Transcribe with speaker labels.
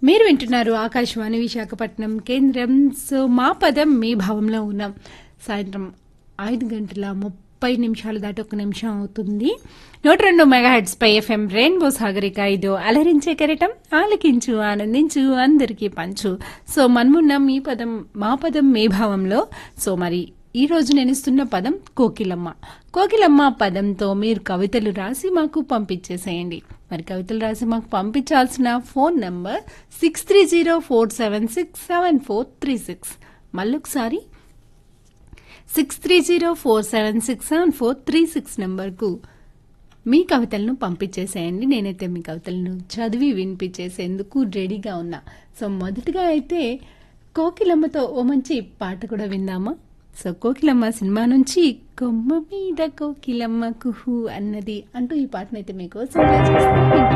Speaker 1: మీరు వింటున్నారు ఆకాశవాణి విశాఖపట్నం కేంద్రం సో మా పదం మీ భావంలో ఉన్నాం సాయంత్రం ఐదు గంటల ముప్పై నిమిషాలు దాటి ఒక నిమిషం అవుతుంది నూట రెండు మెగాహెడ్స్ పై ఎఫ్ఎం రెయిన్బో సాగరిక ఇదో అలరించే కెరటం ఆలకించు ఆనందించు అందరికీ పంచు సో మనమున్న మీ పదం మా పదం మీ భావంలో సో మరి ఈ రోజు నేను ఇస్తున్న పదం కోకిలమ్మ కోకిలమ్మ పదంతో మీరు కవితలు రాసి మాకు పంపించేసేయండి మరి కవితలు రాసి మాకు పంపించాల్సిన phone number six three zero four seven six seven four three six మళ్ళొకసారి six three zero four seven six seven four three six నెంబర్కు మీ కవితలను పంపించేసేయండి నేనైతే మీ కవితలను చదివి వినిపించేసేందుకు రెడీగా ఉన్నా సో మొదటగా అయితే కోకిలమ్మతో ఓ మంచి పాట కూడా విందామా సో కోకిలమ్మ సినిమా నుంచి కొమ్మ మీద కోకిలమ్మ కుహు అన్నది అంటూ ఈ పాటనైతే మీకోసం ప్లే చేస్తాను